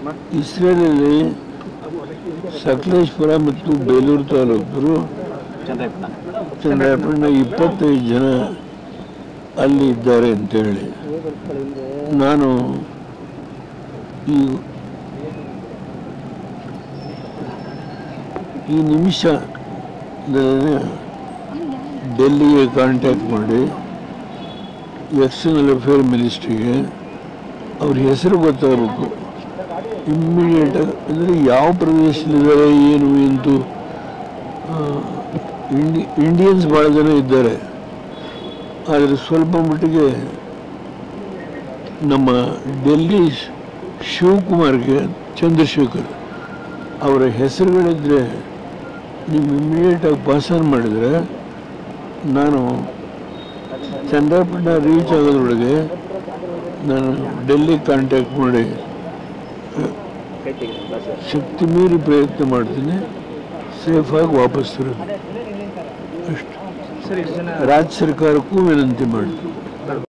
ಇಸ್ರೇಲಲ್ಲಿ ಸಕಲೇಶ್ಪುರ ಮತ್ತು ಬೇಲೂರು ತಾಲೂಕರು ಚಂದ್ರಪ್ಪನ ಚಂದ್ರಾಯಪಟ್ಟಣ ಇಪ್ಪತ್ತೈದು ಜನ ಅಲ್ಲಿ ಇದ್ದಾರೆ ಅಂತೇಳಿ ನಾನು ಈ ಈ ನಿಮಿಷ ಡೆಲ್ಲಿಗೆ ಕಾಂಟ್ಯಾಕ್ಟ್ ಮಾಡಿ ಎಕ್ಸ್ಟರ್ನಲ್ ಅಫೇರ್ ಮಿನಿಸ್ಟ್ರಿಗೆ ಅವ್ರ ಹೆಸರು ಗೊತ್ತಾಗಬೇಕು ಇಮ್ಮಿಡಿಯೇಟ್ ಅಂದರೆ ಯಾವ ಪ್ರದೇಶದಲ್ಲಿದ್ದಾರೆ ಏನು ಎಂತು ಆ, ಇಂಡಿ ಇಂಡಿಯನ್ಸ್ ಭಾಳ ಜನ ಇದ್ದಾರೆ ಆದರೆ ಸ್ವಲ್ಪ ಮಟ್ಟಿಗೆ ನಮ್ಮ ಡೆಲ್ಲಿ ಶ್- ಶಿವಕುಮಾರ್ಗೆ ಚಂದ್ರಶೇಖರ್ ಅವರ ಹೆಸರುಗಳಿದ್ರೆ ನೀವು ಇಮ್ಮಿಡಿಯೇಟಾಗಿ ಪಾಸನ್ ಮಾಡಿದರೆ ನಾನು ಚಂದ್ರಪಟ್ಟಣ ರೀಚ್ ಆಗೋದ್ರೊಳಗೆ ನಾನು ಡೆಲ್ಲಿ ಕಾಂಟ್ಯಾಕ್ಟ್ ಮಾಡಿ ಶಕ್ತಿ ಮೀರಿ ಪ್ರಯತ್ನ ಮಾಡ್ತೀನಿ ಸೇಫಾಗಿ ವಾಪಸ್ ತರೋದು ಅಷ್ಟು ಸರ್ ಇಷ್ಟು ಜನ ರಾಜ್ಯ ಸರ್ಕಾರಕ್ಕೂ ವಿನಂತಿ ಮಾಡ್ತೀನಿ